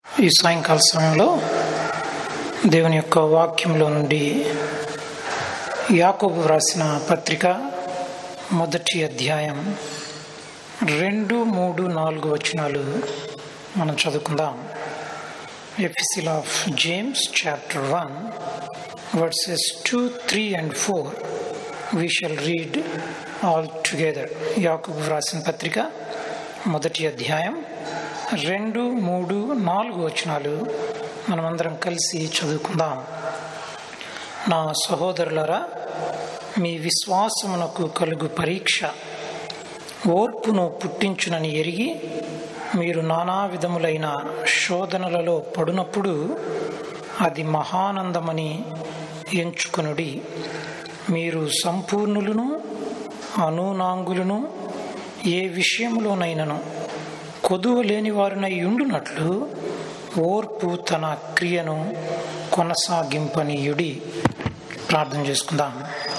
ఈ సాయంకాల సమయంలో దేవుని యొక్క వాక్యంలో నుండి యాకోబు వ్రాసిన పత్రిక మొదటి అధ్యాయం రెండు మూడు నాలుగు వచనాలు మనం చదువుకుందాం epistle of James chapter one verses two three and four we shall read all together యాకోబు వ్రాసిన పత్రిక మొదటి అధ్యాయం రెండు మూడు నాలుగు వచనాలు మనమందరం కలిసి చదువుకుందాం నా సహోదరులరా మీ విశ్వాసమునకు కలుగు పరీక్ష ఓర్పును పుట్టించునని ఎరిగి మీరు నానా విధములైన శోధనలలో పడునప్పుడు అది మహానందమని ఎంచుకొనుడి మీరు సంపూర్ణులను అనూనాంగులను ఏ విషయములోనైనను కొదువ లేని వారినై ఉండునట్లు ఓర్పు తన క్రియను కొనసాగింపనీయుడి ప్రార్థన చేసుకుందాం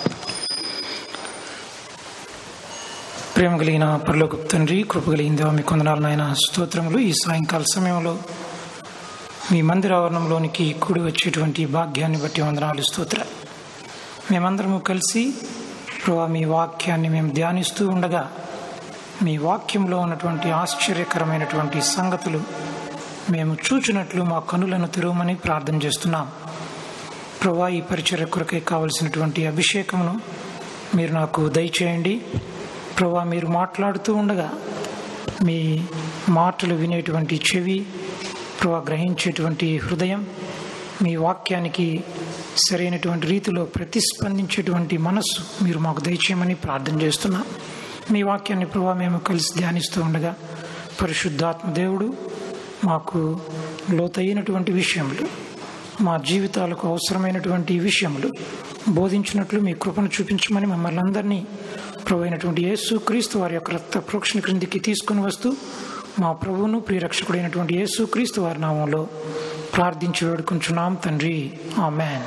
ప్రేమ కలిగిన పరలోక తండ్రి కృప కలిగిందేవా మీ కొందనాలు నాయన స్తోత్రములు ఈ సాయంకాల సమయంలో మీ మందిర ఆవరణంలోనికి కూడి వచ్చేటువంటి భాగ్యాన్ని బట్టి వందనాలు స్తోత్ర మేమందరము కలిసి ప్రభా మీ వాక్యాన్ని మేము ధ్యానిస్తూ ఉండగా మీ వాక్యంలో ఉన్నటువంటి ఆశ్చర్యకరమైనటువంటి సంగతులు మేము చూచినట్లు మా కనులను తెరవమని ప్రార్థన చేస్తున్నాం ప్రభా ఈ పరిచర్య కొరకై కావలసినటువంటి అభిషేకమును మీరు నాకు దయచేయండి ప్రభా మీరు మాట్లాడుతూ ఉండగా మీ మాటలు వినేటువంటి చెవి ప్రభా గ్రహించేటువంటి హృదయం మీ వాక్యానికి సరైనటువంటి రీతిలో ప్రతిస్పందించేటువంటి మనస్సు మీరు మాకు దయచేయమని ప్రార్థన చేస్తున్నాం మీ వాక్యాన్ని ప్రభా మేము కలిసి ధ్యానిస్తూ ఉండగా పరిశుద్ధాత్మ దేవుడు మాకు లోతైనటువంటి విషయములు మా జీవితాలకు అవసరమైనటువంటి విషయములు బోధించినట్లు మీ కృపను చూపించమని మమ్మల్ని అందరినీ ప్రభు అయినటువంటి యేసు క్రీస్తు వారి యొక్క రక్త ప్రోక్షణ క్రిందికి తీసుకుని వస్తూ మా ప్రభువును ప్రియరక్షకుడైనటువంటి యేసు క్రీస్తు వారి నామంలో ప్రార్థించి వేడుకుంటున్నాం తండ్రి ఆమెన్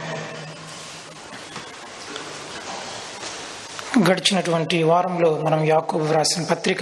గడిచినటువంటి వారంలో మనం యాకోబు వ్రాసిన పత్రిక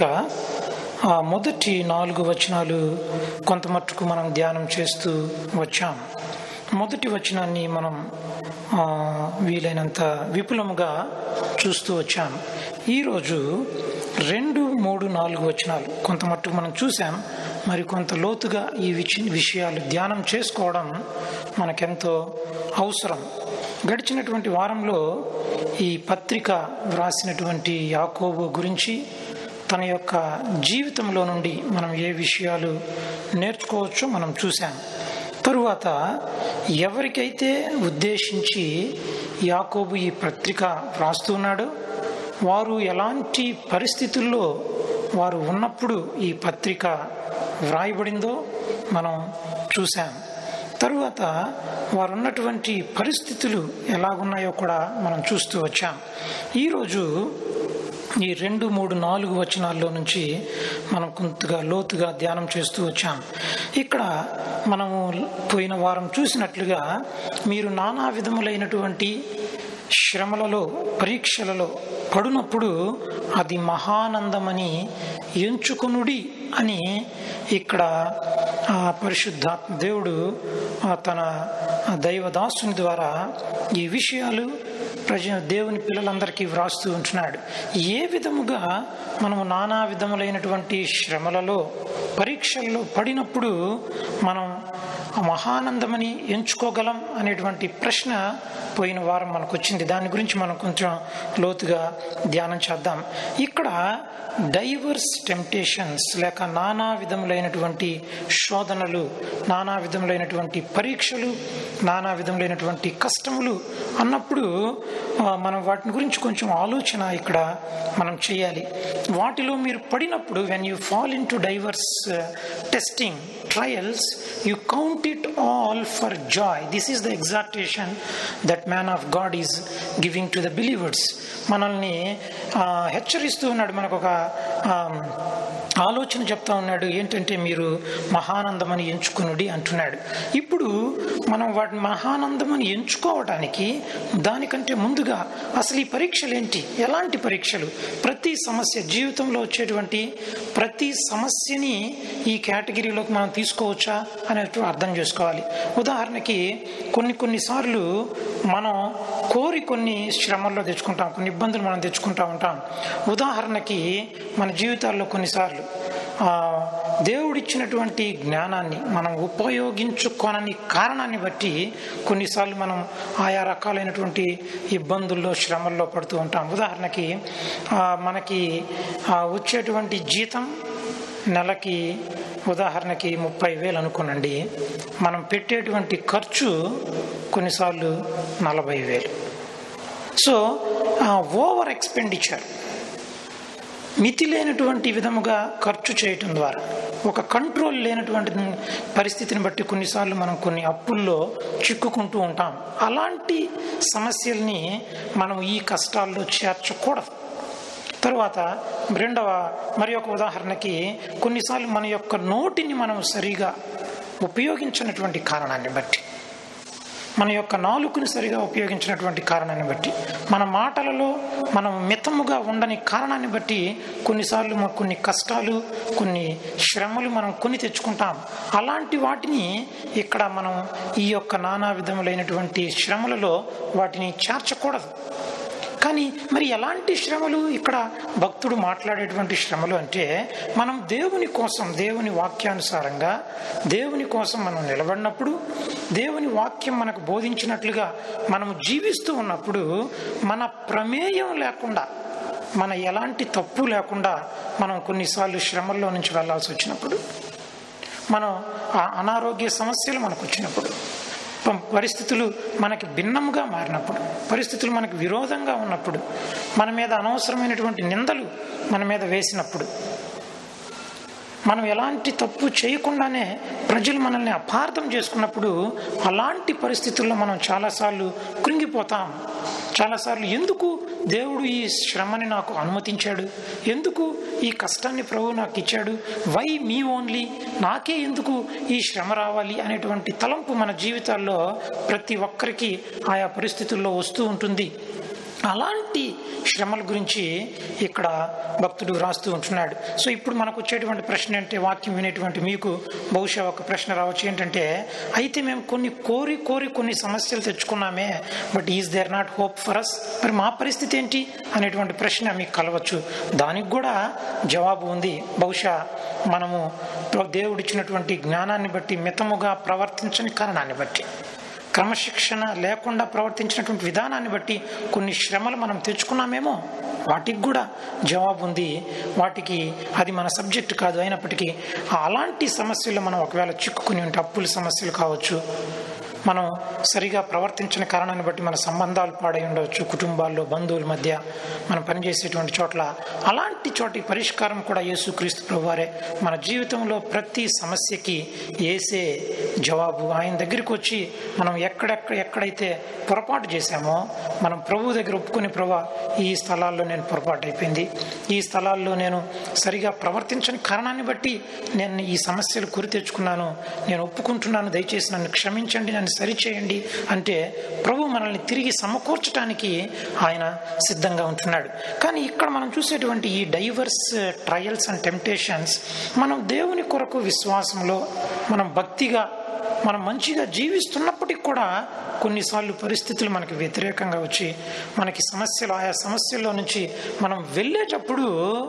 ఆ మొదటి నాలుగు వచనాలు కొంత మట్టుకు మనం ధ్యానం చేస్తూ వచ్చాం మొదటి వచనాన్ని మనం ఆ, వీలైనంత విపులముగా చూస్తూ వచ్చాం ఈరోజు రెండు మూడు నాలుగు వచనాలు కొంత మట్టుకు మనం చూసాం మరి కొంత లోతుగా ఈ విచి- విషయాలు ధ్యానం చేసుకోవడం మనకెంతో అవసరం గడిచినటువంటి వారంలో ఈ పత్రిక వ్రాసినటువంటి యాకోబు గురించి తన యొక్క జీవితంలో నుండి మనం ఏ విషయాలు నేర్చుకోవచ్చో మనం చూసాం తరువాత ఎవరికైతే ఉద్దేశించి యాకోబు ఈ పత్రిక వ్రాస్తున్నాడో వారు ఎలాంటి పరిస్థితుల్లో వారు ఉన్నప్పుడు ఈ పత్రిక వ్రాయబడిందో మనం చూసాం తరువాత వారు ఉన్నటువంటి పరిస్థితులు ఎలాగున్నాయో కూడా మనం చూస్తూ వచ్చాం ఈరోజు ఈ రెండు మూడు నాలుగు వచనాల్లో నుంచి మనం కొంతగా లోతుగా ధ్యానం చేస్తూ వచ్చాం ఇక్కడ మనము పోయిన వారం చూసినట్లుగా మీరు నానా విధములైనటువంటి శ్రమలలో పరీక్షలలో పడునప్పుడు అది మహానందమని ఎంచుకునుడి అని ఇక్కడ ఆ పరిశుద్ధాత్మ దేవుడు ఆ తన దైవదాసుని ద్వారా ఈ విషయాలు ప్రజ దేవుని పిల్లలందరికీ వ్రాస్తూ ఉంటున్నాడు ఏ విధముగా మనము నానా విధములైనటువంటి శ్రమలలో పరీక్షల్లో పడినప్పుడు మనం ఆ మహానందమని ఎంచుకోగలం అనేటువంటి ప్రశ్న పోయిన వారం మనకు వచ్చింది దాని గురించి మనం కొంచెం లోతుగా ధ్యానం చేద్దాం ఇక్కడ డైవర్స్ టెంప్టేషన్స్ లేక నానా విధములైనటువంటి శోధనలు నానా విధములైనటువంటి పరీక్షలు నానా విధములైనటువంటి కష్టములు అన్నప్పుడు ఆ, మనం వాటిని గురించి కొంచెం ఆలోచన ఇక్కడ మనం చేయాలి వాటిలో మీరు పడినప్పుడు when you fall into divers testing trials you count count it all for joy this is the exhortation that man of God is giving to the believers మనల్ని ఆ, హెచ్చరిస్తూ ఉన్నాడు మనకు ఒక ఆ, ఆలోచన చెప్తా ఉన్నాడు ఏంటంటే మీరు మహానందమని ఎంచుకునుడి అంటున్నాడు ఇప్పుడు మనం వాటిని మహానందమని ఎంచుకోవడానికి దానికంటే ముందుగా అసలు ఈ పరీక్షలు ఏంటి ఎలాంటి పరీక్షలు ప్రతి సమస్య జీవితంలో వచ్చేటువంటి ప్రతి సమస్యని ఈ కేటగిరీలోకి మనం తీసుకోవచ్చా అనేటువంటి అర్థం చేసుకోవాలి ఉదాహరణకి కొన్ని కొన్నిసార్లు మనం కోరి కొన్ని శ్రమల్లో తెచ్చుకుంటాం కొన్ని ఇబ్బందులు మనం తెచ్చుకుంటా ఉంటాం ఉదాహరణకి మన జీవితాల్లో కొన్నిసార్లు ఆ, దేవుడిచ్చినటువంటి జ్ఞానాన్ని మనం ఉపయోగించుకోనని కారణాన్ని బట్టి కొన్నిసార్లు మనం ఆయా రకాలైనటువంటి ఇబ్బందుల్లో శ్రమల్లో పడుతూ ఉంటాం ఉదాహరణకి ఆ, మనకి ఆ, వచ్చేటువంటి జీతం నెలకి ఉదాహరణకి ముప్పై వేలు అనుకోనండి మనం పెట్టేటువంటి ఖర్చు కొన్నిసార్లు నలభై వేలు సో ఓవర్ ఎక్స్పెండిచర్ మితి లేనటువంటి విధముగా ఖర్చు చేయటం ద్వారా ఒక కంట్రోల్ లేనటువంటి పరిస్థితిని బట్టి కొన్నిసార్లు మనం కొన్ని అప్పుల్లో చిక్కుకుంటూ ఉంటాం అలాంటి సమస్యల్ని మనం ఈ కష్టాల్లో చేర్చకూడదు తరువాత రెండవ మరి ఒక ఉదాహరణకి కొన్నిసార్లు మన యొక్క నోటిని మనం సరిగా ఉపయోగించినటువంటి కారణాన్ని బట్టి మన యొక్క నాలుకని సరిగా ఉపయోగించినటువంటి కారణాన్ని బట్టి మన మాటలలో మనం మితముగా ఉండని కారణాన్ని బట్టి కొన్నిసార్లు మనకు కొన్ని కష్టాలు కొన్ని శ్రమలు మనం కొని తెచ్చుకుంటాం అలాంటి వాటిని ఇక్కడ మనం ఈ యొక్క నానా విధములైనటువంటి శ్రమలలో వాటిని చేర్చకూడదు కానీ మరి ఎలాంటి శ్రమలు ఇక్కడ భక్తుడు మాట్లాడేటువంటి శ్రమలు అంటే మనం దేవుని కోసం దేవుని వాక్యానుసారంగా దేవుని కోసం మనం నిలబడినప్పుడు దేవుని వాక్యం మనకు బోధించినట్లుగా మనం జీవిస్తూ ఉన్నప్పుడు మన ప్రమేయం లేకుండా మన ఎలాంటి తప్పు లేకుండా మనం కొన్నిసార్లు శ్రమల్లో నుంచి వెళ్ళాల్సి వచ్చినప్పుడు మనం ఆ అనారోగ్య సమస్యలు మనకు వచ్చినప్పుడు ప- పరిస్థితులు మనకి భిన్నంగా మారినప్పుడు పరిస్థితులు మనకు విరోధంగా ఉన్నప్పుడు మన మీద అనవసరమైనటువంటి నిందలు మన మీద వేసినప్పుడు మనం ఎలాంటి తప్పు చేయకుండానే ప్రజలు మనల్ని అపార్థం చేసుకున్నప్పుడు అలాంటి పరిస్థితుల్లో మనం చాలాసార్లు కృంగిపోతాం చాలాసార్లు ఎందుకు దేవుడు ఈ శ్రమని నాకు అనుమతించాడు ఎందుకు ఈ కష్టాన్ని ప్రభు నాకు ఇచ్చాడు వై మీ ఓన్లీ నాకే ఎందుకు ఈ శ్రమ రావాలి అనేటువంటి తలంపు మన జీవితాల్లో ప్రతి ఒక్కరికి ఆయా పరిస్థితుల్లో వస్తూ ఉంటుంది అలాంటి శ్రమల గురించి ఇక్కడ భక్తుడు రాస్తూ ఉంటున్నాడు సో ఇప్పుడు మనకు వచ్చేటువంటి ప్రశ్న అంటే వాక్యం వినేటువంటి మీకు బహుశా ఒక ప్రశ్న రావచ్చు ఏంటంటే అయితే మేము కొన్ని కోరి కోరి కొన్ని సమస్యలు తెచ్చుకున్నామే but is there not hope for us మరి మా పరిస్థితి ఏంటి అనేటువంటి ప్రశ్న మీకు కలవచ్చు దానికి కూడా జవాబు ఉంది బహుశా మనము దేవుడిచ్చినటువంటి జ్ఞానాన్ని బట్టి మితముగా ప్రవర్తించని కారణాన్ని బట్టి క్రమశిక్షణ లేకుండా ప్రవర్తించినటువంటి విధానాన్ని బట్టి కొన్ని శ్రమలు మనం తెచ్చుకున్నామేమో వాటికి కూడా జవాబు ఉంది వాటికి అది మన సబ్జెక్ట్ కాదు అయినప్పటికీ అలాంటి సమస్యలు మనం ఒకవేళ చిక్కుకుని ఉంటే అప్పుల సమస్యలు కావచ్చు మనం సరిగా ప్రవర్తించిన కారణాన్ని బట్టి మన సంబంధాలు పాడై ఉండవచ్చు కుటుంబాల్లో బంధువుల మధ్య మనం పనిచేసేటువంటి చోట్ల అలాంటి చోటి పరిష్కారం కూడా యేసుక్రీస్తు ప్రభువారే మన జీవితంలో ప్రతి సమస్యకి ఏసే జవాబు ఆయన దగ్గరికి వచ్చి మనం ఎక్కడెక్కడ ఎక్కడైతే పొరపాటు చేశామో మనం ప్రభు దగ్గర ఒప్పుకుని ప్రభా ఈ స్థలాల్లో నేను పొరపాటు అయిపోయింది ఈ స్థలాల్లో నేను సరిగా ప్రవర్తించని కారణాన్ని బట్టి నేను ఈ సమస్యలు కురి తెచ్చుకున్నాను నేను ఒప్పుకుంటున్నాను దయచేసి నన్ను క్షమించండి నన్ను సరిచేయండి అంటే ప్రభు మనల్ని తిరిగి సమకూర్చడానికి ఆయన సిద్ధంగా ఉంటున్నాడు కానీ ఇక్కడ మనం చూసేటువంటి ఈ డైవర్స్ ట్రయల్స్ అండ్ టెంప్టేషన్స్ మనం దేవుని కొరకు విశ్వాసంలో మనం భక్తిగా మనం మంచిగా జీవిస్తున్నప్పటికి కూడా కొన్నిసార్లు పరిస్థితులు మనకి వ్యతిరేకంగా వచ్చి మనకి సమస్యలు ఆయా సమస్యల్లో నుంచి మనం వెళ్ళేటప్పుడు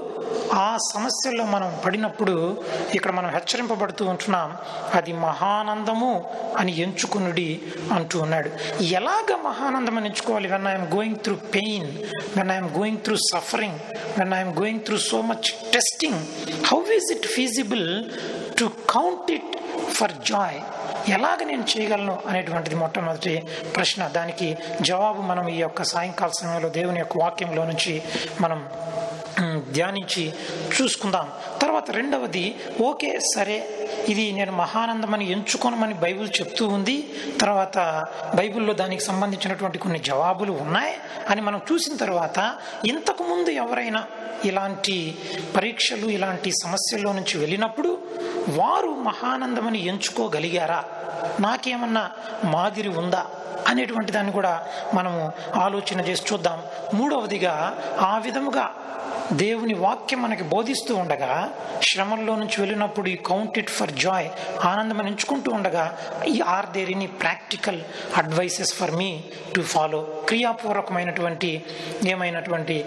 ఆ సమస్యల్లో మనం పడినప్పుడు ఇక్కడ మనం హెచ్చరింపబడుతూ ఉంటున్నాం అది మహానందము అని ఎంచుకునుడి అంటూ ఉన్నాడు ఎలాగ మహానందం అని ఎంచుకోవాలి when I'm going through pain when I'm going through suffering when I'm going through so much testing how is it feasible to count it for joy ఎలాగ నేను చేయగలను అనేటువంటిది మొట్టమొదటి ప్రశ్న దానికి జవాబు మనం ఈ యొక్క సాయంకాల సమయంలో దేవుని యొక్క వాక్యంలో నుంచి మనం ఉమ్, ధ్యానించి చూసుకుందాం తర్వాత రెండవది ఓకే సరే ఇది నేను మహానందమని ఎంచుకోనమని బైబిల్ చెప్తూ ఉంది తర్వాత బైబిల్లో దానికి సంబంధించినటువంటి కొన్ని జవాబులు ఉన్నాయి అని మనం చూసిన తర్వాత ఇంతకు ముందు ఎవరైనా ఇలాంటి పరీక్షలు ఇలాంటి సమస్యల్లో నుంచి వెళ్ళినప్పుడు వారు మహానందమని ఎంచుకోగలిగారా నాకేమన్నా మాదిరి ఉందా అనేటువంటి దాన్ని కూడా మనము ఆలోచన చేసి చూద్దాం మూడవదిగా ఆ విధముగా దేవుని వాక్యం మనకి బోధిస్తూ ఉండగా శ్రమల్లో నుంచి వెళ్ళినప్పుడు ఈ కౌంట్ ఇట్ ఫర్ జాయ్ ఆనందం అని ఎంచుకుంటూ ఉండగా ఈ are there any practical advices for me to follow క్రియాపూర్వకమైనటువంటి ఏమైనటువంటి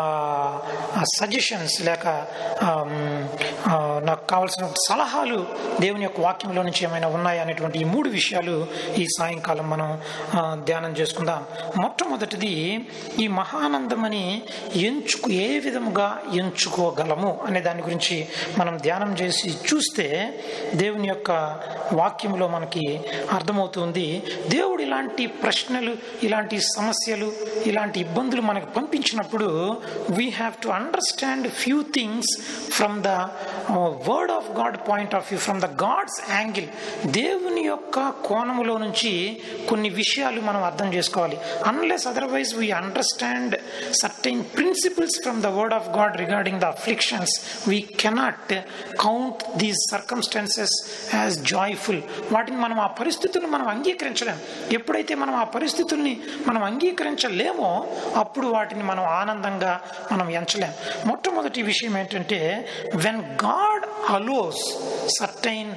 సజెషన్స్ లేక ఆమ్, ఆ, నాకు కావాల్సిన సలహాలు దేవుని యొక్క వాక్యంలో నుంచి ఏమైనా ఉన్నాయా అనేటువంటి ఈ మూడు విషయాలు ఈ సాయంకాలం మనం ఆ, ధ్యానం చేసుకుందాం మొట్టమొదటిది ఈ మహానందమని ఎంచుకు ఏ విధముగా ఎంచుకోగలము అనే దాని గురించి మనం ధ్యానం చేసి చూస్తే దేవుని యొక్క వాక్యంలో మనకి అర్థమవుతుంది దేవుడు ఇలాంటి ప్రశ్నలు ఇలాంటి సమస్యలు ఇలాంటి ఇబ్బందులు మనకు పంపించినప్పుడు we have to understand few things from the word of God point of view from the God's angle దేవుని యొక్క కోణములో నుంచి కొన్ని విషయాలు మనం అర్థం చేసుకోవాలి unless otherwise we understand certain principles from the word of God regarding the afflictions we cannot count these circumstances as joyful వాటిని మనం ఆ పరిస్థితులను మనం అంగీకరించలేం ఎప్పుడైతే మనం ఆ పరిస్థితుల్ని మనం అంగీకరించలేమో అప్పుడు వాటిని మనం ఆనందంగా మనం ఎంచలేం మొట్టమొదటి విషయం ఏంటంటే when God allows certain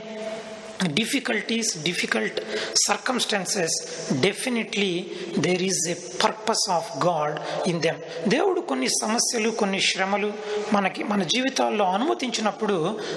difficulties difficult circumstances definitely there is a purpose of god in them దేవుడు కొన్ని సమస్యలు కొన్ని శ్రమలు మనకి మన జీవితాల్లో అనుమతించినప్పుడు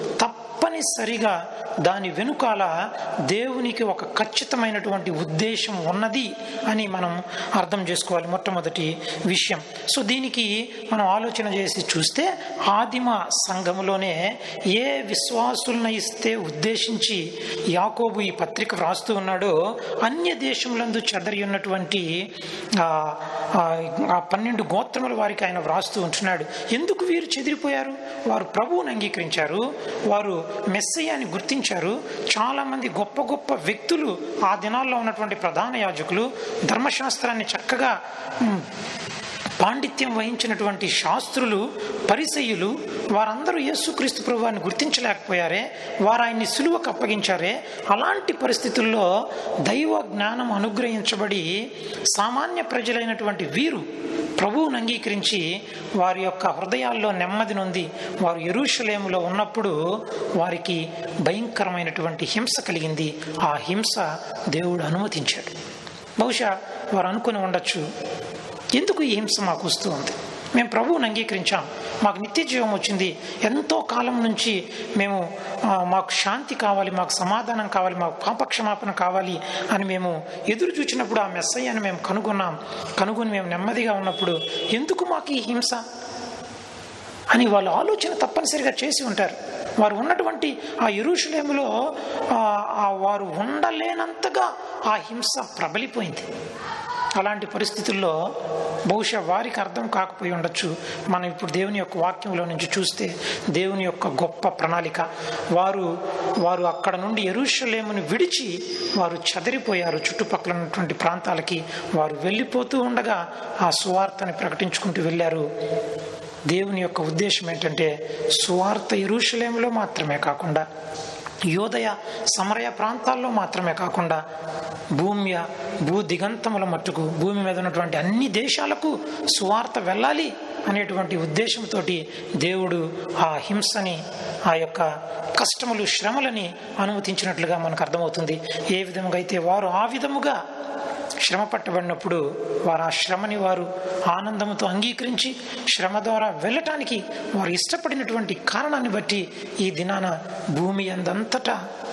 తప్పనిసరిగా దాని వెనుకాల దేవునికి ఒక ఖచ్చితమైనటువంటి ఉద్దేశం ఉన్నది అని మనం అర్థం చేసుకోవాలి మొట్టమొదటి విషయం సో దీనికి మనం ఆలోచన చేసి చూస్తే ఆదిమ సంఘములోనే ఏ విశ్వాసులను ఇస్తే ఉద్దేశించి యాకోబు ఈ పత్రిక వ్రాస్తూ ఉన్నాడో అన్య దేశములందు చెదరి ఉన్నటువంటి ఆ, ఆ, ఆ పన్నెండు గోత్రముల వారికి ఆయన వ్రాస్తూ ఉంటున్నాడు ఎందుకు వీరు చెదిరిపోయారు వారు ప్రభువుని అంగీకరించారు వారు మెస్సయ్యాన్ని గుర్తించారు చాలా మంది గొప్ప గొప్ప వ్యక్తులు ఆ దినాల్లో ఉన్నటువంటి ప్రధాన యాజకులు ధర్మశాస్త్రాన్ని చక్కగా మ్, పాండిత్యం వహించినటువంటి శాస్త్రులు పరిసయ్యులు వారందరూ యేసుక్రీస్తు ప్రభువాన్ని గుర్తించలేకపోయారే వారు ఆయన్ని సులువకు అప్పగించారే అలాంటి పరిస్థితుల్లో దైవ జ్ఞానం అనుగ్రహించబడి సామాన్య ప్రజలైనటువంటి వీరు ప్రభువును అంగీకరించి వారి యొక్క హృదయాల్లో నెమ్మది నొంది వారు ఎరుషలేములో ఉన్నప్పుడు వారికి భయంకరమైనటువంటి హింస కలిగింది ఆ హింస దేవుడు అనుమతించాడు బహుశా వారు అనుకుని ఉండొచ్చు ఎందుకు ఈ హింస మాకు వస్తూ ఉంది మేము ప్రభువుని అంగీకరించాం మాకు నిత్య జీవం వచ్చింది ఎంతో కాలం నుంచి మేము ఆ, మాకు శాంతి కావాలి మాకు సమాధానం కావాలి మాకు పాపక్షమాపణ కావాలి అని మేము ఎదురు చూచినప్పుడు ఆ మెస్సయ్యను మేము కనుగొన్నాం కనుగొని మేము నెమ్మదిగా ఉన్నప్పుడు ఎందుకు మాకు ఈ హింస అని వాళ్ళు ఆలోచన తప్పనిసరిగా చేసి ఉంటారు వారు ఉన్నటువంటి ఆ ఎరుషులేములో ఆ, ఆ వారు ఉండలేనంతగా ఆ హింస ప్రబలిపోయింది అలాంటి పరిస్థితుల్లో బహుశా వారికి అర్థం కాకపోయి ఉండొచ్చు మనం ఇప్పుడు దేవుని యొక్క వాక్యంలో నుంచి చూస్తే దేవుని యొక్క గొప్ప ప్రణాళిక వారు వారు అక్కడ నుండి ఎరుషలేముని విడిచి వారు చెదరిపోయారు చుట్టుపక్కల ఉన్నటువంటి ప్రాంతాలకి వారు వెళ్ళిపోతూ ఉండగా ఆ సువార్తని ప్రకటించుకుంటూ వెళ్ళారు దేవుని యొక్క ఉద్దేశం ఏంటంటే సువార్త ఎరుషలేములో మాత్రమే కాకుండా యోదయ సమరయ ప్రాంతాల్లో మాత్రమే కాకుండా భూమ్య భూ దిగంతముల మట్టుకు భూమి మీద ఉన్నటువంటి అన్ని దేశాలకు సువార్త వెళ్ళాలి అనేటువంటి ఉద్దేశంతో దేవుడు ఆ హింసని ఆ యొక్క కష్టములు శ్రమలని అనుమతించినట్లుగా మనకు అర్థమవుతుంది ఏ విధంగా అయితే వారు ఆ విధముగా శ్రమ పట్టబడినప్పుడు వారు ఆ శ్రమని వారు ఆనందంతో అంగీకరించి శ్రమ ద్వారా వెళ్ళటానికి వారు ఇష్టపడినటువంటి కారణాన్ని బట్టి ఈ దినాన భూమి అందంతటా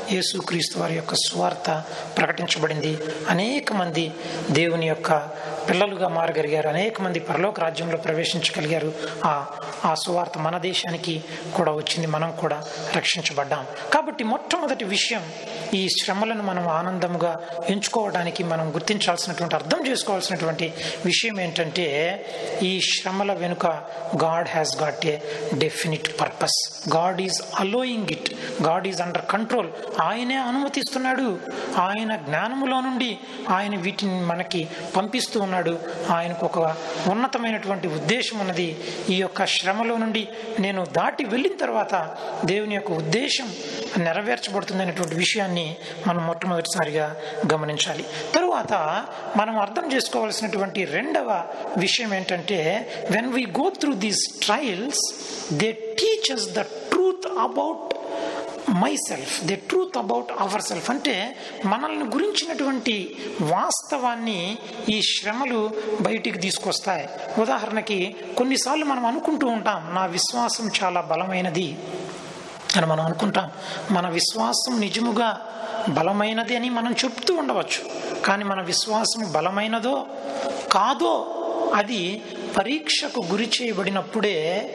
యేసుక్రీస్తు వారి యొక్క స్వార్థ ప్రకటించబడింది అనేక మంది దేవుని యొక్క పిల్లలుగా మారగలిగారు అనేక మంది పరలోక రాజ్యంలో ప్రవేశించగలిగారు ఆ ఆ సువార్త మన దేశానికి కూడా వచ్చింది మనం కూడా రక్షించబడ్డాం కాబట్టి మొట్టమొదటి విషయం ఈ శ్రమలను మనం ఆనందముగా ఎంచుకోవడానికి మనం గుర్తించాల్సినటువంటి అర్థం చేసుకోవాల్సినటువంటి విషయం ఏంటంటే ఈ శ్రమల వెనుక God has got a definite purpose God is allowing it God is under control ఆయనే అనుమతిస్తున్నాడు ఆయన జ్ఞానములో నుండి ఆయన వీటిని మనకి పంపిస్తూ ఉన్నాడు ఆయనకు ఒక ఉన్నతమైనటువంటి ఉద్దేశం ఉన్నది ఈ యొక్క శ్రమలో నుండి నేను దాటి వెళ్ళిన తర్వాత దేవుని యొక్క ఉద్దేశం నెరవేర్చబడుతుంది అనేటువంటి విషయాన్ని మనం మొట్టమొదటిసారిగా గమనించాలి తరువాత మనం అర్థం చేసుకోవాల్సినటువంటి రెండవ విషయం ఏంటంటే when we go through these trials they teach us the truth about myself the truth about our self అంటే మనల్ని గురించినటువంటి వాస్తవాన్ని ఈ శ్రమలు బయటికి తీసుకొస్తాయి ఉదాహరణకి కొన్నిసార్లు మనం అనుకుంటూ ఉంటాం నా విశ్వాసం చాలా బలమైనది అని మనం అనుకుంటాం మన విశ్వాసం నిజముగా బలమైనది అని మనం చెప్తూ ఉండవచ్చు కానీ మన విశ్వాసం బలమైనదో కాదో అది పరీక్షకు గురి చేయబడినప్పుడే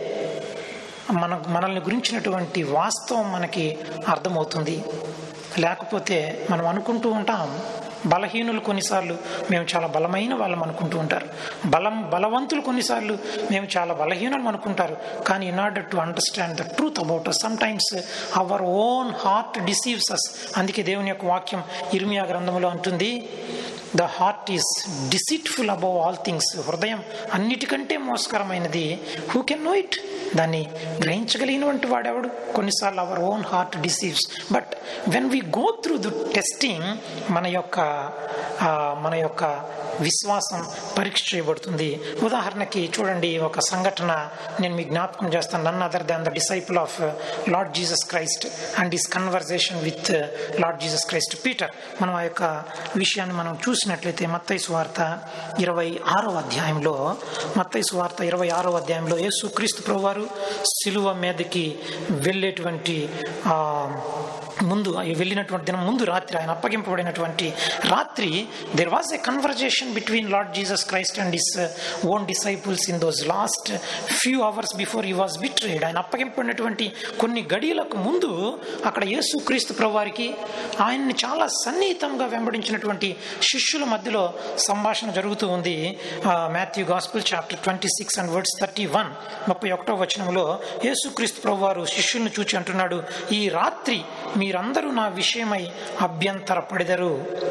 మన మనల్ని గురించినటువంటి వాస్తవం మనకి అర్థమవుతుంది లేకపోతే మనం అనుకుంటూ ఉంటాం బలహీనులు కొన్నిసార్లు మేము చాలా బలమైన వాళ్ళం అనుకుంటూ ఉంటారు బలం బలవంతులు కొన్నిసార్లు మేము చాలా బలహీనం అనుకుంటారు కానీ in order to understand the truth about us sometimes our own heart deceives us అందుకే దేవుని యొక్క వాక్యం ఇర్మియా గ్రంథంలో అంటుంది the heart is deceitful above all things హృదయం అన్నిటికంటే మోసకరమైనది హూ కెన్ నో ఇట్ దాన్ని గ్రహించగలిగినటువంటి వాడెవడు కొన్నిసార్లు our own heart deceives but when we go through the testing మన యొక్క ఆ, మన యొక్క విశ్వాసం పరీక్ష చేయబడుతుంది ఉదాహరణకి చూడండి ఒక సంఘటన నేను మీకు జ్ఞాపకం చేస్తాను none other than the disciple of Lord Jesus Christ and his conversation with Lord Jesus Christ Peter మనం ఆ యొక్క విషయాన్ని మనం చూసినట్లయితే మత్తయి సువార్త ఇరవై ఆరో అధ్యాయంలో మత్తయి సువార్త ఇరవై ఆరో అధ్యాయంలో యేసు క్రీస్తు ప్రభువారు సిలువ మీదకి వెళ్ళేటువంటి ఆ, ముందు వెళ్ళినటువంటి దినం ముందు రాత్రి ఆయన అప్పగింపబడినటువంటి రాత్రి there was a conversation between Lord Jesus Christ and his own disciples in those last few hours before he was betrayed ఆయన అప్పగింపబడినటువంటి కొన్ని గడియలకు ముందు అక్కడ యేసు క్రీస్తు ప్రభువారికి ఆయన్ని చాలా సన్నిహితంగా వెంబడించినటువంటి శిష్యుల మధ్యలో సంభాషణ జరుగుతూ ఉంది Matthew gospel chapter twenty six and words thirty one ముప్పై ఒకటో వచనంలో యేసుక్రీస్తు ప్రభువారు శిష్యుల్ని చూచి అంటున్నాడు ఈ రాత్రి మీరందరూ నా విషయమై అభ్యంతర పడిదరు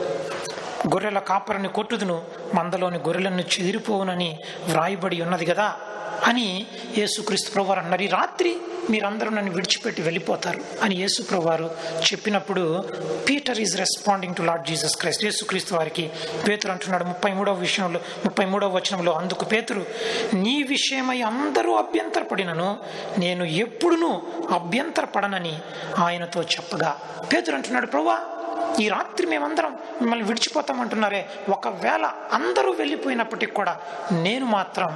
గొర్రెల కాపరిని కొట్టుదును మందలోని గొర్రెలను చెదిరిపోవునని వ్రాయబడి ఉన్నది కదా అని యేసుక్రీస్తు ప్రభువారు అన్నారు ఈ రాత్రి మీరందరూ నన్ను విడిచిపెట్టి వెళ్ళిపోతారు అని యేసు ప్రభువారు చెప్పినప్పుడు Peter is responding to Lord Jesus Christ యేసుక్రీస్తు వారికి పేతురు అంటున్నాడు ముప్పై మూడవ విషయంలో ముప్పై మూడవ వచనంలో అందుకు పేతురు నీ విషయమై అందరూ అభ్యంతరపడినను నేను ఎప్పుడునూ అభ్యంతరపడనని ఆయనతో చెప్పగా పేతురు అంటున్నాడు ప్రభా ఈ రాత్రి మేమందరం మిమ్మల్ని విడిచిపోతామంటున్నారే ఒకవేళ అందరూ వెళ్ళిపోయినప్పటికి కూడా నేను మాత్రం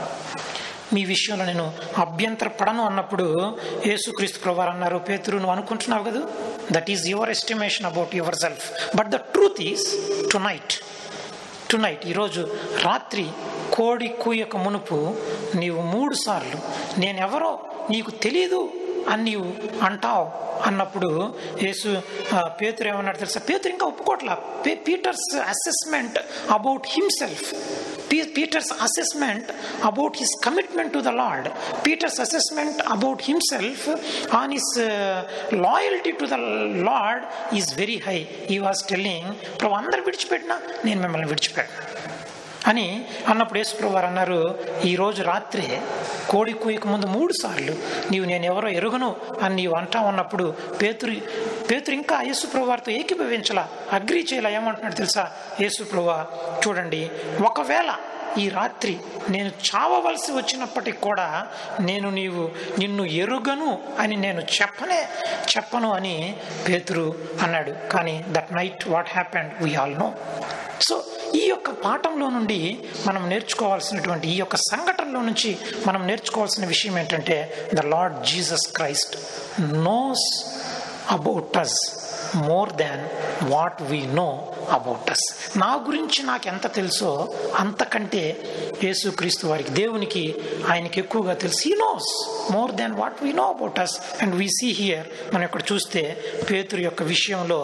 మీ విషయంలో నేను అభ్యంతర పడను అన్నప్పుడు యేసుక్రీస్తు ప్రభువారు అన్నారు పేతురు నువ్వు అనుకుంటున్నావు కదా that is your estimation about yourself but the truth is tonight tonight ఈరోజు రాత్రి కోడి కూయక మునుపు నీవు మూడు సార్లు నేనెవరో నీకు తెలియదు అని నీవు అంటావు అన్నప్పుడు యేసు ఆ, పేతురు ఏమన్నాడు తెలుసా పేతురు ఇంకా ఒప్పుకోట్లా పే Peter's assessment about himself Peter's assessment about his commitment to the Lord Peter's assessment about himself on his loyalty to the Lord is very high he was telling ప్రభు అందరు విడిచిపెట్టినా నేను మిమ్మల్ని విడిచిపెట్టినా అని అన్నప్పుడు యేసుప్రభు వారు అన్నారు ఈరోజు రాత్రి కోడి కూయక ముందు మూడు సార్లు నీవు నేను ఎవరో ఎరుగను అని నీవు అంటా ఉన్నప్పుడు పేతురు పేతురు ఇంకా యేసుప్రభు వారితో ఏకీభవించలా అగ్రి చేయాల ఏమంటున్నాడు తెలుసా యేసుప్రభు చూడండి ఒకవేళ ఈ రాత్రి నేను చావవలసి వచ్చినప్పటికి కూడా నేను నీవు నిన్ను ఎరుగను అని నేను చెప్పనే చెప్పను అని పేతురు అన్నాడు కానీ that night what happened we all know so ఈ యొక్క పాఠంలో నుండి మనం నేర్చుకోవాల్సినటువంటి ఈ యొక్క సంఘటనలో నుంచి మనం నేర్చుకోవాల్సిన విషయం ఏంటంటే the Lord Jesus Christ knows about us more than what we know about us నా గురించి నాకు ఎంత తెలుసో అంతకంటే యేసుక్రీస్తు వారికి దేవునికి ఆయనకి ఎక్కువగా తెలుసు he knows more than what we know about us and we see here మనం ఇక్కడ చూస్తే పేతురు యొక్క విషయంలో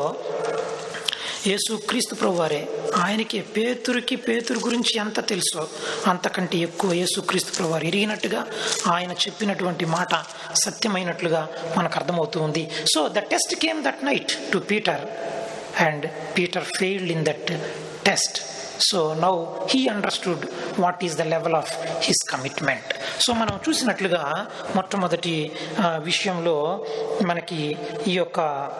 యేసు క్రీస్తు ప్రభు వారే ఆయనకి పేతురికి పేతురు గురించి ఎంత తెలుసో అంతకంటే ఎక్కువ యేసు క్రీస్తు ప్రభు వారు ఎరిగినట్టుగా ఆయన చెప్పినటువంటి మాట సత్యమైనట్లుగా మనకు అర్థమవుతూ ఉంది so the test came that night to Peter and Peter failed in that test so now he understood what is the level of his commitment so మనం చూసినట్లుగా మొట్టమొదటి ఆ, విషయంలో మనకి ఈ యొక్క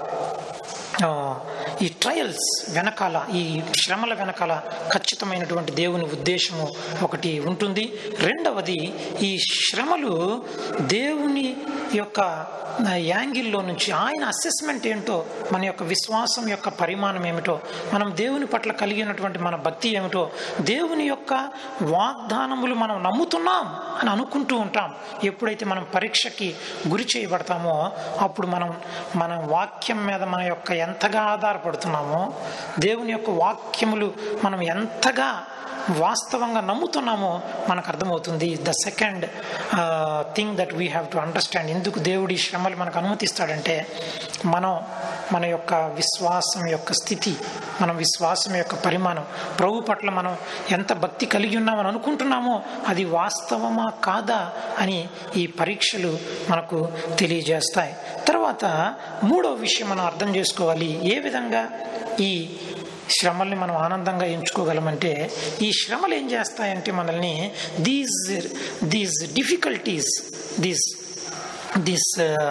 ఆ, ఈ ట్రయల్స్ వెనకాల ఈ శ్రమల వెనకాల ఖచ్చితమైనటువంటి దేవుని ఉద్దేశము ఒకటి ఉంటుంది రెండవది ఈ శ్రమలు దేవుని యొక్క ఆ, యాంగిల్లో నుంచి ఆయన అసెస్మెంట్ ఏంటో మన యొక్క విశ్వాసం యొక్క పరిమాణం ఏమిటో మనం దేవుని పట్ల కలిగినటువంటి మన భక్తి ఏమిటో దేవుని యొక్క వాగ్దానములు మనం నమ్ముతున్నాం అని అనుకుంటూ ఉంటాం ఎప్పుడైతే మనం పరీక్షకి గురి చేయబడతామో అప్పుడు మనం మన వాక్యం మీద మన యొక్క ఎంతగా ఆధారపడుతున్నామో దేవుని యొక్క వాక్యములు మనం ఎంతగా వాస్తవంగా నమ్ముతున్నామో మనకు అర్థమవుతుంది the second thing that we have to understand ఎందుకు దేవుడి శ్రమలు మనకు అనుమతిస్తాడంటే మనం మన యొక్క విశ్వాసం యొక్క స్థితి మన విశ్వాసం యొక్క పరిమాణం ప్రభు పట్ల మనం ఎంత భక్తి కలిగి ఉన్నామని అనుకుంటున్నామో అది వాస్తవమా కాదా అని ఈ పరీక్షలు మనకు తెలియజేస్తాయి తర్వాత మూడో విషయం మనం అర్థం చేసుకోవాలి ఏ విధంగా ఈ శ్రమల్ని మనం ఆనందంగా ఎంచుకోగలమంటే ఈ శ్రమలు ఏం చేస్తాయంటే మనల్ని these these difficulties these these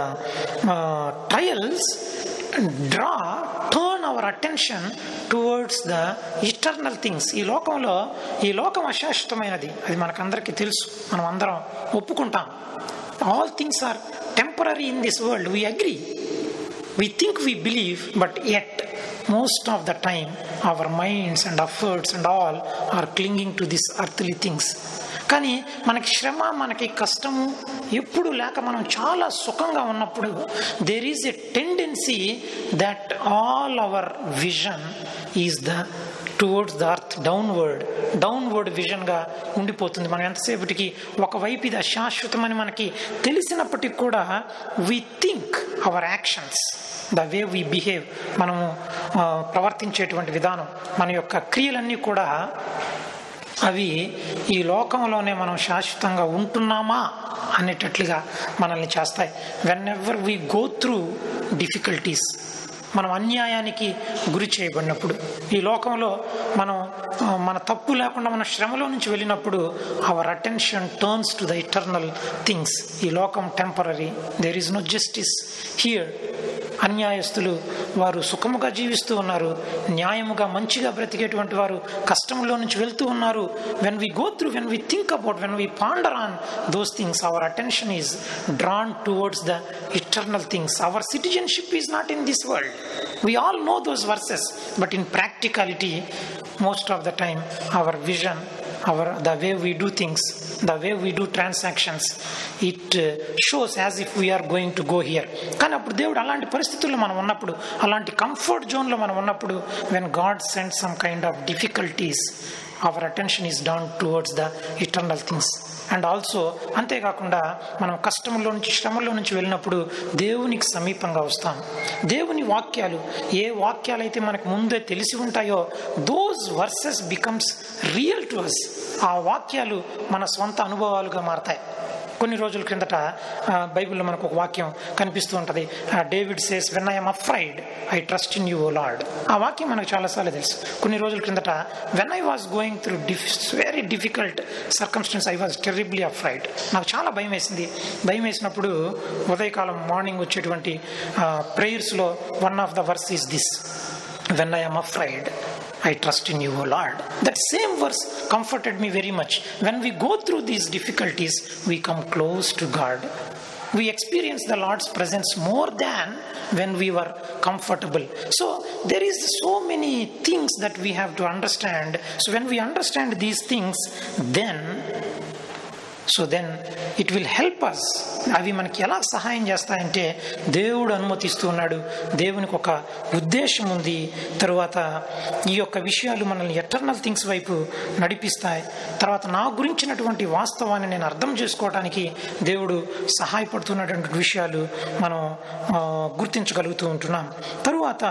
trials draw turn our attention towards the eternal things ఈ లోకంలో ఈ లోకం అశాశ్వతమైనది అది మనకందరికీ తెలుసు మనం అందరం ఒప్పుకుంటాం all things are temporary in this world we agree we think we believe but yet most of the time our minds and efforts and all are clinging to these earthly things కానీ మనకి శ్రమ మనకి కష్టము ఎప్పుడు లేక మనం చాలా సుఖంగా ఉన్నప్పుడు there is a tendency that all our vision is the towards the earth downward downward విజన్గా ఉండిపోతుంది మనం ఎంతసేపటికి ఒకవైపు ఇది అశాశ్వతమని మనకి తెలిసినప్పటికీ కూడా we think our actions the way we behave మనము ఆ, ప్రవర్తించేటువంటి విధానం మన యొక్క క్రియలన్నీ కూడా అవి ఈ లోకంలోనే మనం శాశ్వతంగా ఉంటున్నామా అనేటట్లుగా మనల్ని చేస్తాయి whenever we go through difficulties మనం అన్యాయానికి గురి చేయబడినప్పుడు ఈ లోకంలో మనం ఆ, మన తప్పు లేకుండా మన శ్రమలో నుంచి వెళ్ళినప్పుడు our attention turns to the eternal things ఈ లోకం temporary there is no justice here అన్యాయస్తులు వారు సుఖముగా జీవిస్తూ ఉన్నారు న్యాయముగా మంచిగా బ్రతికేటువంటి వారు కష్టంలో నుంచి వెళ్తూ ఉన్నారు when we go through when we think about when we ponder on those things our attention is drawn towards the eternal things our citizenship is not in this world we all know those verses but in practicality most of the time our vision our the way we do things the way we do transactions it uh, shows as if we are going to go here కానీ అప్పుడు దేవుడు అలాంటి పరిస్థితుల్లో మనం ఉన్నప్పుడు అలాంటి comfort జోన్లో మనం ఉన్నప్పుడు when God send some kind of difficulties our attention is down towards the eternal things and also అంతేకాకుండా మనం కష్టంలో నుంచి శ్రమలో నుంచి వెళ్ళినప్పుడు దేవునికి సమీపంగా వస్తాం దేవుని వాక్యాలు ఏ వాక్యాలు అయితే మనకు ముందే తెలిసి ఉంటాయో those verses becomes real to us ఆ వాక్యాలు మన స్వంత అనుభవాలుగా మారతాయి కొన్ని రోజుల క్రిందట ఆ, బైబిల్లో మనకు ఒక వాక్యం కనిపిస్తూ ఉంటుంది David says when I'm afraid I trust in you Lord ఆ వాక్యం మనకు చాలాసార్లు తెలుసు కొన్ని రోజుల క్రిందట when I was going through డిఫ్ very difficult circumstances I was terribly afraid నాకు చాలా భయం వేసింది భయం వేసినప్పుడు ఉదయకాలం మార్నింగ్ వచ్చేటువంటి ప్రేయర్స్లో one of the verse is this when I am afraid, I trust in you, O Lord. That same verse comforted me very much. When we go through these difficulties, we come close to God. We experience the Lord's presence more than when we were comfortable. So there is so many things that we have to understand. So when we understand these things, then so then it will help us అవి మనకి ఎలా సహాయం చేస్తాయంటే దేవుడు అనుమతిస్తూ ఉన్నాడు దేవునికి ఒక ఉద్దేశం ఉంది తరువాత ఈ యొక్క విషయాలు మనల్ని ఎటర్నల్ థింగ్స్ వైపు నడిపిస్తాయి తర్వాత నా గురించినటువంటి వాస్తవాన్ని నేను అర్థం చేసుకోవడానికి దేవుడు సహాయపడుతున్నటువంటి విషయాలు మనం ఆ, గుర్తించగలుగుతూ ఉంటున్నాం తరువాత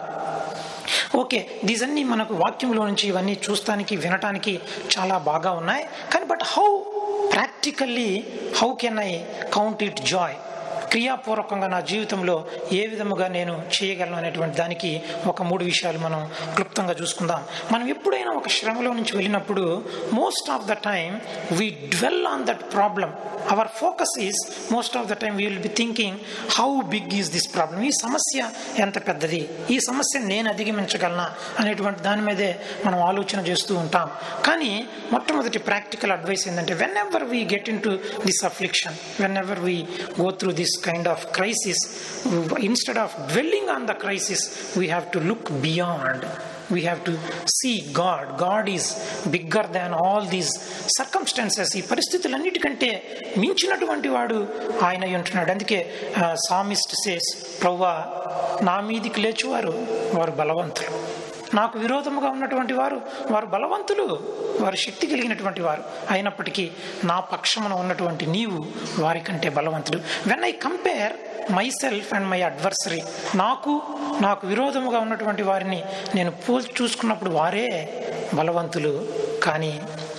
ఓకే దీస్ అన్ని మనకు వాక్యంలో నుంచి ఇవన్నీ చూస్తానికి వినటానికి చాలా బాగా ఉన్నాయి కానీ but how practically how can I count it joy క్రియాపూర్వకంగా నా జీవితంలో ఏ విధముగా నేను చేయగలను అనేటువంటి దానికి ఒక మూడు విషయాలు మనం క్లుప్తంగా చూసుకుందాం మనం ఎప్పుడైనా ఒక శ్రమలో నుంచి వెళ్ళినప్పుడు most of the time we dwell on that problem our focus is most of the time we will be thinking how big is this problem ఈ సమస్య ఎంత పెద్దది ఈ సమస్య నేను అధిగమించగలనా అనేటువంటి దాని మీదే మనం ఆలోచన చేస్తూ ఉంటాం కానీ మొట్టమొదటి ప్రాక్టికల్ అడ్వైస్ ఏంటంటే whenever we get into this affliction whenever we go through this kind of crisis instead of dwelling on the crisis we have to look beyond we have to see God. God is bigger than all these circumstances. ఈ పరిస్థితులన్నిటికంటే మించినటువంటి వాడు ఆయన అయి ఉంటున్నాడు అందుకే psalmist says ప్రవ్వా నా మీదికి లేచువారు వారు బలవంతులు నాకు విరోధముగా ఉన్నటువంటి వారు వారు బలవంతులు వారు శక్తి కలిగినటువంటి వారు అయినప్పటికీ నా పక్షమున ఉన్నటువంటి నీవు వారికంటే బలవంతుడు when I compare myself and my adversary నాకు నాకు విరోధముగా ఉన్నటువంటి వారిని నేను పోల్చి చూసుకున్నప్పుడు వారే బలవంతులు కానీ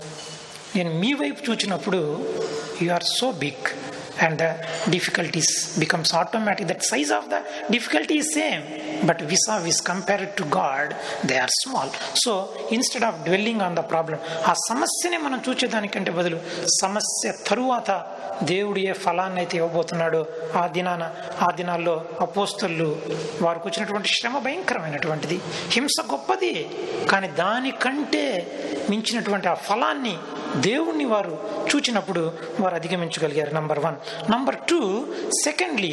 నేను మీ వైపు చూచినప్పుడు you are so big and the difficulties becomes automatic that size of the difficulty is same but vis-a-vis compared to God they are small so instead of dwelling on the problem ఆ సమస్యని మనం చూచేదానికంటే బదులు సమస్య తరువాత దేవుడు ఏ ఫలాన్ని అయితే ఇవ్వబోతున్నాడో ఆ దినాన ఆ దినాల్లో అపోస్తలు వారికి వచ్చినటువంటి శ్రమ భయంకరమైనటువంటిది హింస గొప్పది కానీ దానికంటే మించినటువంటి ఆ ఫలాన్ని దేవుణ్ణి వారు చూచినప్పుడు వారు అధిగమించగలిగారు number one number two secondly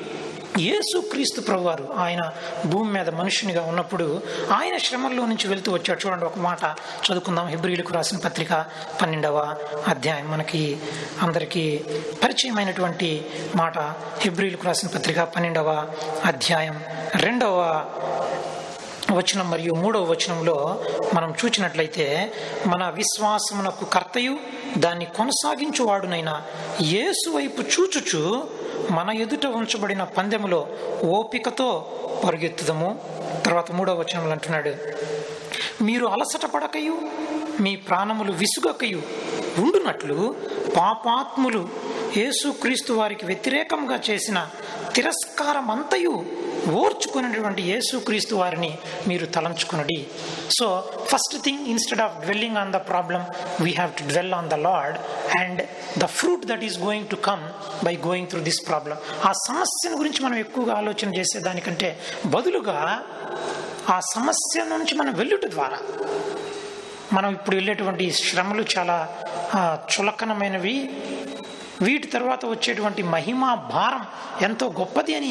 యేసు క్రీస్తు ప్రభువారు ఆయన భూమి మీద మనుషునిగా ఉన్నప్పుడు ఆయన శ్రమల్లో నుంచి వెళ్తూ వచ్చాడు చూడండి ఒక మాట చదువుకుందాం హిబ్రిలకు రాసిన పత్రిక పన్నెండవ అధ్యాయం మనకి అందరికీ పరిచయమైనటువంటి మాట హిబ్రిలకు రాసిన పత్రిక పన్నెండవ అధ్యాయం రెండవ వచనం మరియు మూడవ వచనంలో మనం చూచినట్లయితే మన విశ్వాసమునకు కర్తయు దాన్ని కొనసాగించువాడునైన యేసు వైపు చూచుచు మన ఎదుట ఉంచబడిన పందెములో ఓపికతో పరుగెత్తుదము తర్వాత మూడవ వచనంలో అంటున్నాడు మీరు అలసట పడకయు మీ ప్రాణములు విసుగకయు ఉండునట్లు పాపాత్ములు యేసుక్రీస్తు వారికి వ్యతిరేకంగా చేసిన తిరస్కారం అంతయు ఓర్చుకున్నటువంటి యేసుక్రీస్తు వారిని మీరు తలంచుకునడి so first thing instead of dwelling on the problem we have to dwell on the Lord and the fruit that is going to come by going through this problem ఆ సమస్యను గురించి మనం ఎక్కువగా ఆలోచన చేసేదానికంటే బదులుగా ఆ సమస్య నుంచి మనం వెళ్ళుట ద్వారా మనం ఇప్పుడు వెళ్ళేటువంటి శ్రమలు చాలా ఆ, చులకనమైనవి వీటి తర్వాత వచ్చేటువంటి మహిమ భారం ఎంతో గొప్పది అని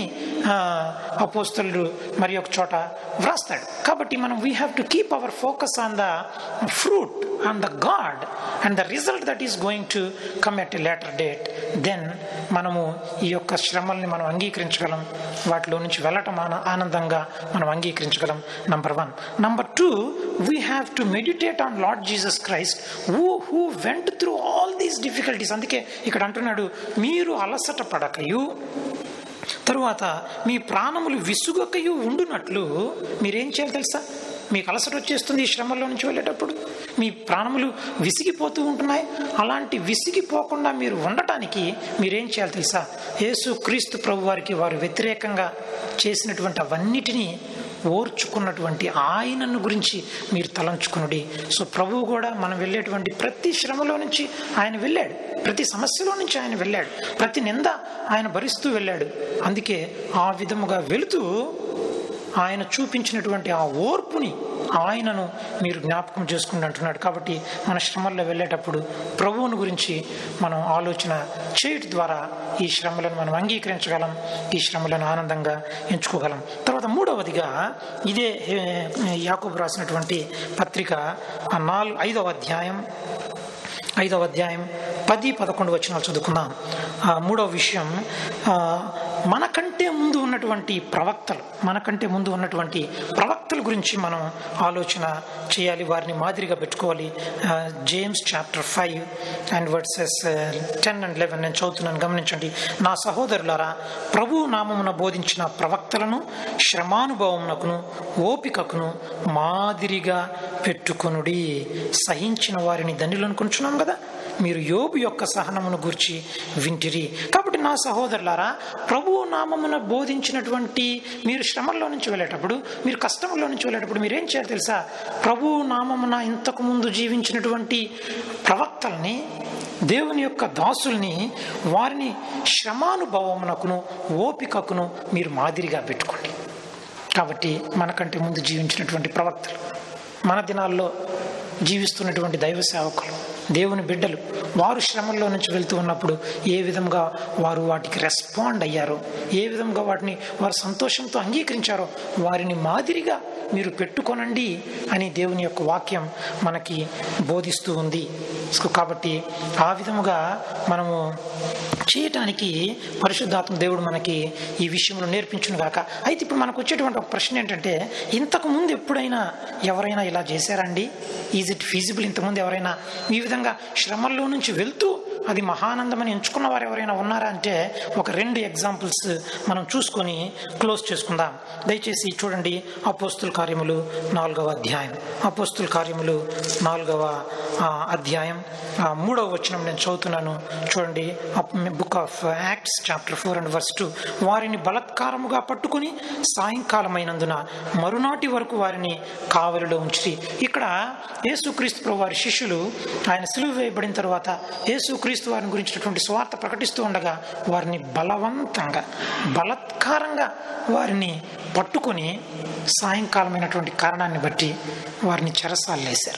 అపోస్తలు మరి ఒక చోట వ్రాస్తాడు కాబట్టి మనం we have to keep our focus on the fruit on the God and the result that is going to come at a later date then మనము ఈ యొక్క శ్రమల్ని మనం అంగీకరించగలం వాటిలో నుంచి వెళ్ళటం ఆన- ఆనందంగా మనం అంగీకరించగలం number one number two we have to meditate on Lord Jesus Christ who who went through all these difficulties అందుకే ఇక్కడ అంటున్నాడు మీరు అలసట పడకయు తరువాత మీ ప్రాణములు విసుగకయు ఉండునట్లు మీరేం చేయాలి తెలుసా మీకు అలసట వచ్చేస్తుంది ఈ శ్రమల్లో నుంచి వెళ్ళేటప్పుడు మీ ప్రాణములు విసిగిపోతూ ఉంటున్నాయి అలాంటి విసిగిపోకుండా మీరు ఉండటానికి మీరేం చేయాలి తెలుసా యేసు క్రీస్తు ప్రభు వారికి వారు వ్యతిరేకంగా చేసినటువంటి అవన్నిటినీ ఓర్చుకున్నటువంటి ఆయనను గురించి మీరు తలంచుకునుడి సో ప్రభువు కూడా మనం వెళ్ళేటువంటి ప్రతి శ్రమలో నుంచి ఆయన వెళ్ళాడు ప్రతి సమస్యలో నుంచి ఆయన వెళ్ళాడు ప్రతి నింద ఆయన భరిస్తూ వెళ్ళాడు అందుకే ఆ విధముగా వెళుతూ ఆయన చూపించినటువంటి ఆ ఓర్పుని ఆయనను మీరు జ్ఞాపకం చేసుకుని అంటున్నాడు కాబట్టి మన శ్రమల్లో వెళ్ళేటప్పుడు ప్రభువుని గురించి మనం ఆలోచన చేయటం ద్వారా ఈ శ్రమలను మనం అంగీకరించగలం ఈ శ్రమలను ఆనందంగా ఎంచుకోగలం తర్వాత మూడవదిగా ఇదే ఏ, యాకోబు రాసినటువంటి పత్రిక ఆ నాలుగు ఐదవ అధ్యాయం ఐదవ అధ్యాయం పది పదకొండు వచనాలు చదువుకుందాం ఆ, మూడవ విషయం ఆ, మనకంటే ముందు ఉన్నటువంటి ప్రవక్తలు మనకంటే ముందు ఉన్నటువంటి ప్రవక్తల గురించి మనం ఆలోచన చేయాలి వారిని మాదిరిగా పెట్టుకోవాలి ఆ, James chapter five and verses ten and eleven నేను చదువుతున్నాను గమనించండి నా సహోదరులారా ప్రభు నామమున బోధించిన ప్రవక్తలను శ్రమానుభవమునకును ఓపికకును మాదిరిగా పెట్టుకొనుడి సహించిన వారిని ధన్యులు అనుకుంటున్నాం కదా మీరు యోబు యొక్క సహనమును గురించి వింటిరి కాబట్టి నా సహోదరులారా ప్రభువు నామమున బోధించినటువంటి మీరు శ్రమల్లో నుంచి వెళ్ళేటప్పుడు మీరు కష్టంలో నుంచి వెళ్ళేటప్పుడు మీరు ఏం చేయాలి తెలుసా ప్రభువు నామమున ఇంతకు ముందు జీవించినటువంటి ప్రవక్తల్ని దేవుని యొక్క దాసుల్ని వారిని శ్రమానుభవమునకును ఓపికకును మీరు మాదిరిగా పెట్టుకోండి కాబట్టి మనకంటే ముందు జీవించినటువంటి ప్రవక్తలు మన దినాల్లో జీవిస్తున్నటువంటి దైవ సేవకులు దేవుని బిడ్డలు వారు శ్రమల్లో నుంచి వెళ్తూ ఉన్నప్పుడు ఏ విధంగా వారు వాటికి రెస్పాండ్ అయ్యారో ఏ విధంగా వాటిని వారు సంతోషంతో అంగీకరించారో వారిని మాదిరిగా మీరు పెట్టుకొనండి అని దేవుని యొక్క వాక్యం మనకి బోధిస్తూ ఉంది సో కాబట్టి ఆ విధముగా మనము చేయటానికి పరిశుద్ధాత్మ దేవుడు మనకి ఈ విషయంలో నేర్పించును గాక అయితే ఇప్పుడు మనకు వచ్చేటువంటి ఒక ప్రశ్న ఏంటంటే ఇంతకు ముందు ఎప్పుడైనా ఎవరైనా ఇలా చేశారండి ఈజ్ ఇట్ ఫీజిబుల్ ఇంతకుముందు ఎవరైనా ఈ విధంగా శ్రమల్లో నుంచి వెళ్తూ అది మహానందమని ఎంచుకున్న వారు ఎవరైనా ఉన్నారా అంటే ఒక రెండు ఎగ్జాంపుల్స్ మనం చూసుకొని క్లోజ్ చేసుకుందాం దయచేసి చూడండి అపోస్తుల కార్యములు నాలుగవ అధ్యాయం అపోస్తుల కార్యములు నాలుగవ ఆ, అధ్యాయం ఆ, మూడవ వచనం నేను చదువుతున్నాను చూడండి book of Acts chapter four and verse two వారిని బలత్కారముగా పట్టుకుని సాయంకాలమైనందున మరునాటి వరకు వారిని కావలిలో ఉంచి ఇక్కడ యేసుక్రీస్తు ప్రభు వారి శిష్యులు ఆయన సిలువ వేయబడిన తర్వాత యేసుక్రీస్తు వారిని గురించినటువంటి స్వార్థ ప్రకటిస్తూ ఉండగా వారిని బలవంతంగా బలత్కారంగా వారిని పట్టుకొని సాయంకాలమైనటువంటి కారణాన్ని బట్టి వారిని చెరసాలేశారు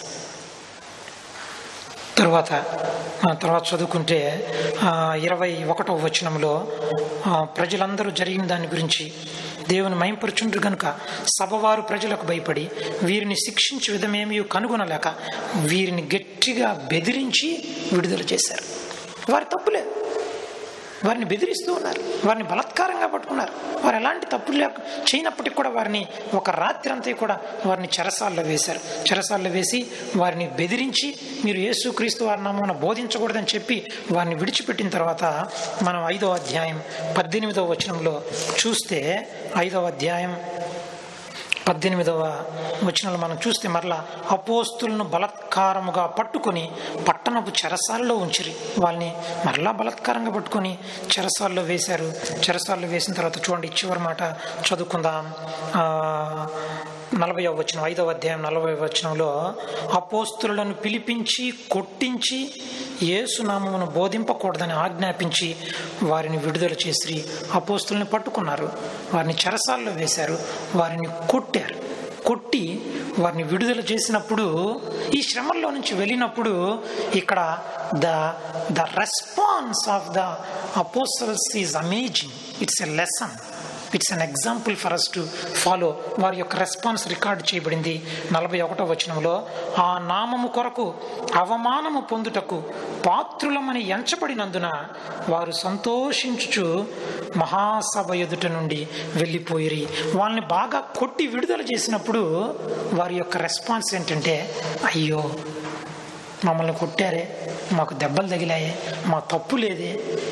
తరువాత ఆ తర్వాత చదువుకుంటే ఆ, ఇరవై ఒకటవ వచనంలో ఆ, ప్రజలందరూ జరిగిన దాని గురించి దేవుని మయంపరుచుండ్రు గనుక సభవారు ప్రజలకు భయపడి వీరిని శిక్షించే విధమేమీ కనుగొనలేక వీరిని గట్టిగా బెదిరించి విడుదల చేశారు వారి తప్పులే వారిని బెదిరిస్తూ ఉన్నారు వారిని బలాత్కారంగా పట్టుకున్నారు వారు ఎలాంటి తప్పులు లేక చేయనప్పటికీ కూడా వారిని ఒక రాత్రి అంతా కూడా వారిని చెరసాల్లో వేశారు చెరసాల్లో వేసి వారిని బెదిరించి మీరు యేసుక్రీస్తు వారి నామమున బోధించకూడదని చెప్పి వారిని విడిచిపెట్టిన తర్వాత మనం ఐదవ అధ్యాయం పద్దెనిమిదవ వచనంలో చూస్తే ఐదవ అధ్యాయం పద్దెనిమిదవ వచనంలో మనం చూస్తే మరలా అపోస్తులను బలత్కారముగా పట్టుకొని పట్టణపు చెరసాలలో ఉంచిరి వాళ్ళని మరలా బలత్కారంగా పట్టుకొని చెరసాల్లో వేశారు చెరసాల్లో వేసిన తర్వాత చూడండి చివరి మాట చదువుకుందాం ఆ, నలభై వచనం ఐదవ అధ్యాయం నలభై వచనంలో అపోస్తులను పిలిపించి కొట్టించి యేసునామమును బోధింపకూడదని ఆజ్ఞాపించి వారిని విడుదల చేసి అపోస్తుల్ని పట్టుకున్నారు వారిని చెరసాల్లో వేశారు వారిని కొట్టారు కొట్టి వారిని విడుదల చేసినప్పుడు ఈ శ్రమల్లో నుంచి వెళ్ళినప్పుడు ఇక్కడ the the response of the apostles is amazing it's a lesson it's an example for us to follow వారి యొక్క రెస్పాన్స్ రికార్డ్ చేయబడింది నలభై ఒకటో వచనంలో ఆ నామము కొరకు అవమానము పొందుటకు పాత్రులమని ఎంచబడినందున వారు సంతోషించుచు మహాసభ ఎదుట నుండి వెళ్ళిపోయిరి వాళ్ళని బాగా కొట్టి విడుదల చేసినప్పుడు వారి యొక్క రెస్పాన్స్ ఏంటంటే అయ్యో మమ్మల్ని కొట్టారే మాకు దెబ్బలు తగిలాయే మా తప్పు లేదే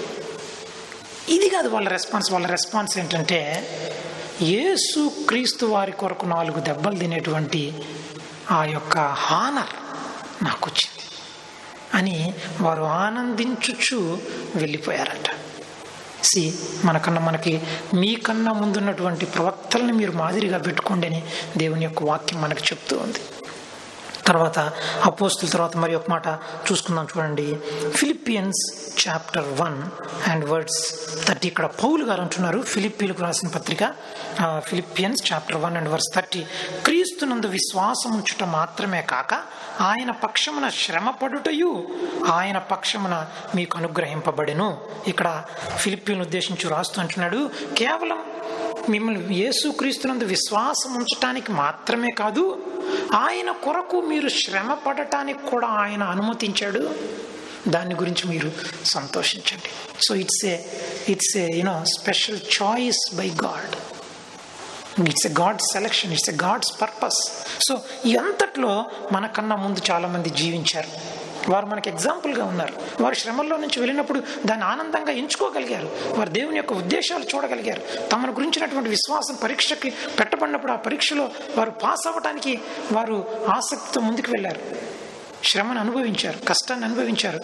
ఇది కాదు వాళ్ళ రెస్పాన్స్ వాళ్ళ రెస్పాన్స్ ఏంటంటే యేసు క్రీస్తు వారి కొరకు నాలుగు దెబ్బలు తినేటువంటి ఆ యొక్క హానర్ నాకు వచ్చింది అని వారు ఆనందించుచు వెళ్ళిపోయారట సి మనకన్నా మనకి మీకన్నా ముందున్నటువంటి ప్రవక్తల్ని మీరు మాదిరిగా పెట్టుకోండి అని దేవుని యొక్క వాక్యం మనకు చెప్తూ ఉంది తర్వాత అపోస్తుల తర్వాత మరి ఒక మాట చూసుకుందాం చూడండి Philippians chapter one and words thirty ఇక్కడ పౌలు గారు అంటున్నారు ఫిలిప్పీలకు రాసిన పత్రిక ఆ, Philippians chapter one and verse thirty క్రీస్తునందు విశ్వాసం ఉంచుట మాత్రమే కాక ఆయన పక్షమున శ్రమపడుటయు ఆయన పక్షమున మీకు అనుగ్రహింపబడెను ఇక్కడ ఫిలిప్పీలను ఉద్దేశించి రాస్తూ అంటున్నాడు కేవలం మిమ్మల్ని యేసుక్రీస్తునందు విశ్వాసం ఉంచటానికి మాత్రమే కాదు ఆయన కొరకు మీరు శ్రమ పడటానికి కూడా ఆయన అనుమతించాడు దాని గురించి మీరు సంతోషించండి so it's a it's a you know special choice by God it's a God selection it's a God's purpose so ఈ అంతట్లో మనకన్నా ముందు చాలామంది జీవించారు వారు మనకి ఎగ్జాంపుల్గా ఉన్నారు వారు శ్రమల్లో నుంచి వెళ్ళినప్పుడు దాన్ని ఆనందంగా ఎంచుకోగలిగారు వారు దేవుని యొక్క ఉద్దేశాలు చూడగలిగారు తమను గురించినటువంటి విశ్వాసం పరీక్షకి పెట్టబడినప్పుడు ఆ పరీక్షలో వారు పాస్ అవ్వడానికి వారు ఆసక్తితో ముందుకు వెళ్ళారు శ్రమను అనుభవించారు కష్టాన్ని అనుభవించారు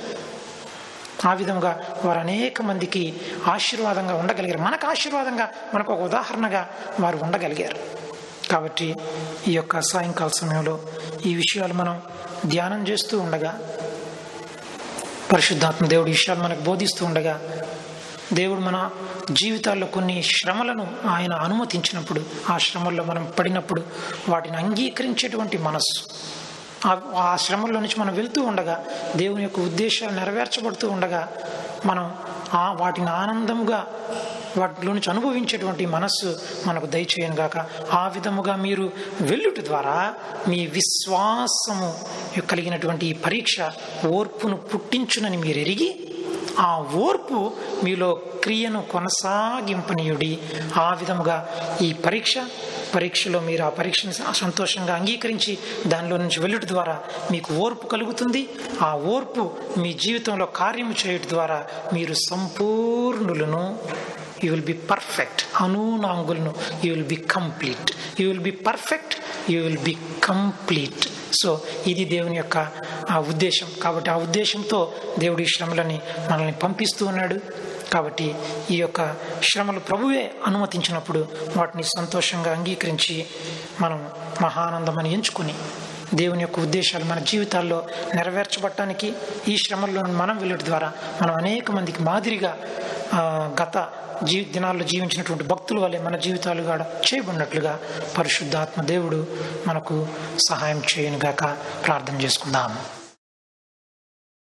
ఆ విధంగా వారు అనేక మందికి ఆశీర్వాదంగా ఉండగలిగారు మనకు ఆశీర్వాదంగా మనకు ఒక ఉదాహరణగా వారు ఉండగలిగారు కాబట్టి ఈ యొక్క సాయంకాల సమయంలో ఈ విషయాలు మనం ధ్యానం చేస్తూ ఉండగా పరిశుద్ధాత్మ దేవుడు ఈ విషయాలు మనకు బోధిస్తూ ఉండగా దేవుడు మన జీవితాల్లో కొన్ని శ్రమలను ఆయన అనుమతించినప్పుడు ఆ శ్రమల్లో మనం పడినప్పుడు వాటిని అంగీకరించేటువంటి మనస్సు ఆ- ఆ శ్రమల్లో నుంచి మనం వెళ్తూ ఉండగా దేవుని యొక్క ఉద్దేశాలు నెరవేర్చబడుతూ ఉండగా మనం ఆ వాటిని ఆనందముగా వాటిలో నుంచి అనుభవించేటువంటి మనస్సు మనకు దయచేయను గాక ఆ విధముగా మీరు వెళ్ళుట ద్వారా మీ విశ్వాసము కలిగినటువంటి ఈ పరీక్ష ఓర్పును పుట్టించునని మీరు ఎరిగి ఆ ఓర్పు మీలో క్రియను కొనసాగింపనీయుడి ఆ విధముగా ఈ పరీక్ష పరీక్షలో మీరు ఆ పరీక్షను సంతోషంగా అంగీకరించి దానిలో నుంచి వెళ్ళుట ద్వారా మీకు ఓర్పు కలుగుతుంది ఆ ఓర్పు మీ జీవితంలో కార్యము చేయుట ద్వారా మీరు సంపూర్ణులను యూ విల్ బి పర్ఫెక్ట్ అనూనాంగులను you will be complete you will be perfect you will be complete so ఇది దేవుని యొక్క ఆ ఉద్దేశం కాబట్టి ఆ ఉద్దేశంతో దేవుడి శ్రమలని మనల్ని పంపిస్తూ ఉన్నాడు కాబట్టి ఈ యొక్క శ్రమలు ప్రభువే అనుమతించినప్పుడు వాటిని సంతోషంగా అంగీకరించి మనం మహానందమని ఎంచుకుని దేవుని యొక్క ఉద్దేశాలు మన జీవితాల్లో నెరవేర్చబడటానికి ఈ శ్రమల్లో మనం వెళ్ళడం ద్వారా మనం అనేక మందికి మాదిరిగా ఆ, గత జీవి దినాల్లో జీవించినటువంటి భక్తుల వల్లే మన జీవితాలు కూడా చేయబడినట్లుగా పరిశుద్ధాత్మ దేవుడు మనకు సహాయం చేయనుగాక ప్రార్థన చేసుకుందాము